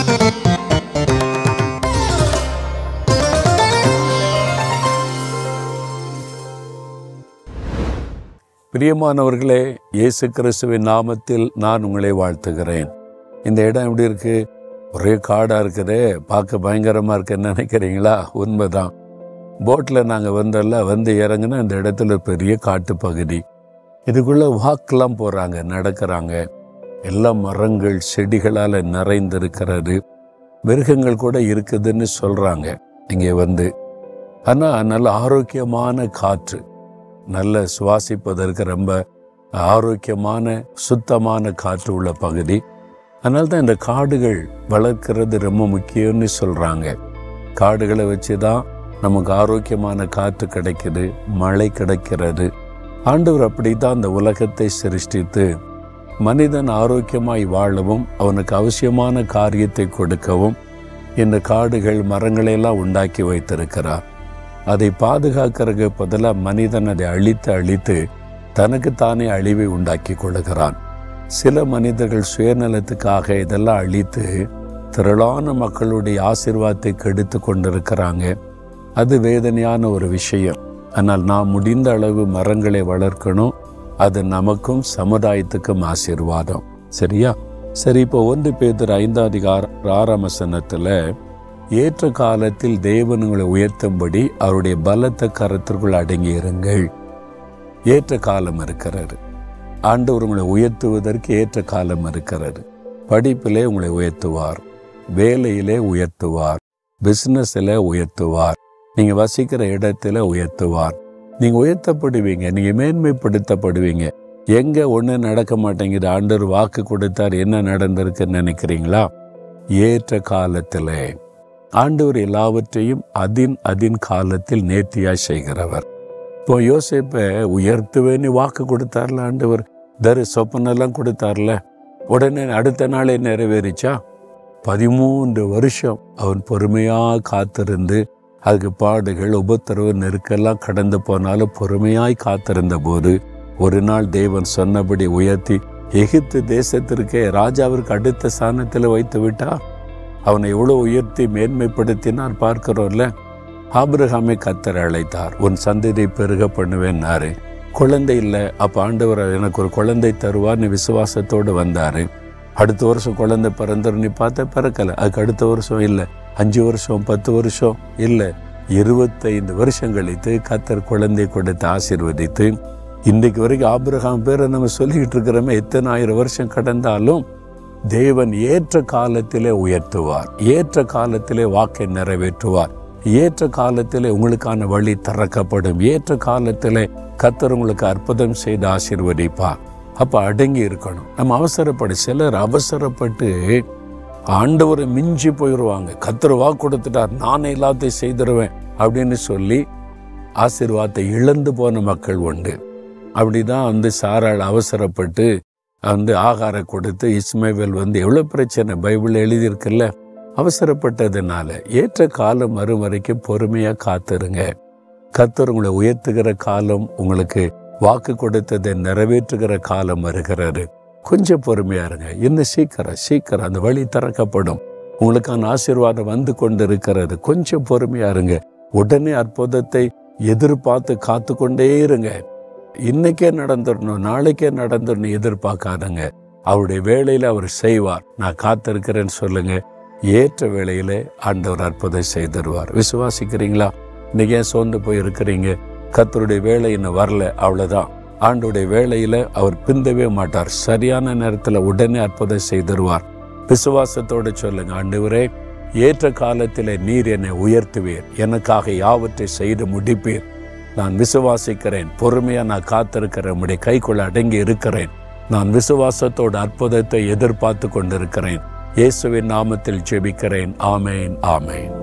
பிரியமானவர்களே இயேசு கிறிஸ்துவின் நாமத்தில் நான் உங்களை வாழ்த்துகிறேன் இந்த இடம் எப்படி இருக்கு ஒரே காடா இருக்குதே பார்க்க பயங்கரமா இருக்குன்னு நினைக்கிறீங்களா உண்மைதான் போட்டில் நாங்கள் வந்தோம்ல வந்து இறங்குனா இந்த இடத்துல ஒரு பெரிய காட்டு பகுதி இதுக்குள்ள வாக்கெல்லாம் போறாங்க நடக்கிறாங்க எல்லா மரங்கள் செடிகளால் நிறைந்திருக்கிறது மிருகங்கள் கூட இருக்குதுன்னு சொல்றாங்க இங்கே வந்து ஆனால் நல்ல ஆரோக்கியமான காற்று நல்ல சுவாசிப்பதற்கு ரொம்ப ஆரோக்கியமான சுத்தமான காற்று உள்ள பகுதி அதனால தான் இந்த காடுகள் வளர்க்கிறது ரொம்ப முக்கியம்னு சொல்றாங்க காடுகளை வச்சு தான் நமக்கு ஆரோக்கியமான காற்று கிடைக்குது மழை கிடைக்கிறது ஆண்டவர் அப்படி தான் இந்த உலகத்தை சிருஷ்டித்து மனிதன் ஆரோக்கியமாய் வாழவும் அவனுக்கு அவசியமான காரியத்தை கொடுக்கவும் இந்த காடுகள் மரங்களை எல்லாம் உண்டாக்கி வைத்திருக்கிறார் அதை பாதுகாக்கிறதுக்கு பதிலாக மனிதன் அதை அழித்து அழித்து தனக்கு தானே அழிவை உண்டாக்கி கொள்ளுகிறான் சில மனிதர்கள் சுயநலத்துக்காக இதெல்லாம் அழித்து திரளான மக்களுடைய ஆசீர்வாதத்தை கெடுத்து கொண்டிருக்கிறாங்க அது வேதனையான ஒரு விஷயம் ஆனால் நாம் முடிந்த அளவு மரங்களை வளர்க்கணும் அது நமக்கும் சமுதாயத்துக்கும் ஆசீர்வாதம் சரியா சரி இப்போ ஒன்று பேதர் ஐந்தாம் அதிகார ஆறாம் வசனத்துல ஏற்ற காலத்தில் தேவன் உங்களை உயர்த்தும்படி அவருடைய பலத்த கரத்திற்குள் அடங்கி இருங்கள் ஏற்ற காலம் இருக்கிறது ஆண்டவர் உங்களை உயர்த்துவதற்கு ஏற்ற காலம் இருக்கிறது படிப்பிலே உங்களை உயர்த்துவார் வேலையிலே உயர்த்துவார் பிசினஸ்ல உயர்த்துவார் நீங்க வசிக்கிற இடத்துல உயர்த்துவார் நீங்க உயர்த்தப்படுவீங்க நீங்க மேன்மைப்படுத்தப்படுவீங்க எங்க ஒண்ணு நடக்க மாட்டேங்குது ஆண்டவர் வாக்கு கொடுத்தார் என்ன நடந்திருக்குன்னு நினைக்கிறீங்களா ஏற்ற காலத்திலே ஆண்டவர் எல்லாவற்றையும் அதின் அதின் காலத்தில் நேர்த்தியாய் செய்கிறவர் இப்போ யோசிப்பை உயர்த்துவேன்னு வாக்கு கொடுத்தார்ல ஆண்டவர் தரு சொப்பனெல்லாம் கொடுத்தார்ல உடனே அடுத்த நாளே நிறைவேறிச்சா பதிமூன்று வருஷம் அவன் பொறுமையாக காத்திருந்து அதுக்கு பாடுகள் உபத்திரவு நெருக்கெல்லாம் கடந்து போனாலும் பொறுமையாய் காத்திருந்த போது ஒரு நாள் தேவன் சொன்னபடி உயர்த்தி எகிப்து தேசத்திற்கே ராஜாவிற்கு அடுத்த ஸ்தானத்தில் வைத்து விட்டா அவனை எவ்வளோ உயர்த்தி மேன்மைப்படுத்தினார் பார்க்கிறோம்ல ஆபிரகாமை கத்தர் அழைத்தார் உன் சந்ததியை பெருக பண்ணுவேன்னாரு குழந்தை இல்லை அப்போ ஆண்டவர் எனக்கு ஒரு குழந்தை தருவார்னு விசுவாசத்தோடு வந்தாரு அடுத்த வருஷம் குழந்தை பிறந்தர் நீ பார்த்த பிறக்கல அதுக்கு அடுத்த வருஷம் இல்லை அஞ்சு வருஷம் பத்து வருஷம் இல்லை இருபத்தைந்து வருஷம் கழித்து கத்தர் குழந்தை கொடுத்து ஆசீர்வதித்து இன்றைக்கு வரைக்கும் ஆபிரகாம் பேரை நம்ம சொல்லிக்கிட்டு இருக்கிறோமே எத்தனை ஆயிரம் வருஷம் கடந்தாலும் தேவன் ஏற்ற காலத்திலே உயர்த்துவார் ஏற்ற காலத்திலே வாக்கை நிறைவேற்றுவார் ஏற்ற காலத்திலே உங்களுக்கான வழி திறக்கப்படும் ஏற்ற காலத்திலே கத்தர் உங்களுக்கு அற்புதம் செய்து ஆசீர்வதிப்பார் அப்ப அடங்கி இருக்கணும் நம்ம அவசரப்படு சிலர் அவசரப்பட்டு ஆண்டவரை மிஞ்சி போயிடுவாங்க கத்தர் வாக்கு கொடுத்துட்டார் நானே எல்லாத்தையும் செய்திருவேன் அப்படின்னு சொல்லி ஆசீர்வாதத்தை இழந்து போன மக்கள் உண்டு அப்படிதான் வந்து சாராள் அவசரப்பட்டு வந்து ஆகாரம் கொடுத்து இஸ்மேவேல் வந்து எவ்வளோ பிரச்சனை பைபிள் எழுதியிருக்குல்ல அவசரப்பட்டதுனால ஏற்ற காலம் வரும் வரைக்கும் பொறுமையாக காத்துருங்க கத்தர் உங்களை உயர்த்துகிற காலம் உங்களுக்கு வாக்கு கொடுத்ததை நிறைவேற்றுகிற காலம் வருகிறாரு கொஞ்சம் பொறுமையா இருங்க இன்னும் சீக்கிரம் சீக்கிரம் அந்த வழி திறக்கப்படும் உங்களுக்கான ஆசீர்வாதம் வந்து கொண்டு இருக்கிறது கொஞ்சம் பொறுமையா இருங்க உடனே அற்புதத்தை எதிர்பார்த்து காத்து கொண்டே இருங்க இன்னைக்கே நடந்துடணும் நாளைக்கே நடந்துடணும் எதிர்பார்க்காதங்க அவருடைய வேலையில அவர் செய்வார் நான் காத்திருக்கிறேன்னு சொல்லுங்க ஏற்ற வேளையில ஆண்டவர் அற்புதம் செய்திருவார் விசுவாசிக்கிறீங்களா இன்னைக்கு ஏன் சோர்ந்து போய் இருக்கிறீங்க கத்தருடைய வேலை இன்னும் வரல அவ்வளவுதான் ஆண்டுடைய வேலையில அவர் பிந்தவே மாட்டார் சரியான நேரத்துல உடனே அற்புதம் செய்திருவார் விசுவாசத்தோடு சொல்லுங்க ஆண்டவரே ஏற்ற காலத்திலே நீர் என்னை உயர்த்துவீர் எனக்காக யாவற்றை செய்து முடிப்பீர் நான் விசுவாசிக்கிறேன் பொறுமையா நான் காத்திருக்கிறேன் உடைய கைக்குள்ள அடங்கி இருக்கிறேன் நான் விசுவாசத்தோடு அற்புதத்தை எதிர்பார்த்து கொண்டிருக்கிறேன் இயேசுவின் நாமத்தில் ஜெபிக்கிறேன் ஆமேன் ஆமேன்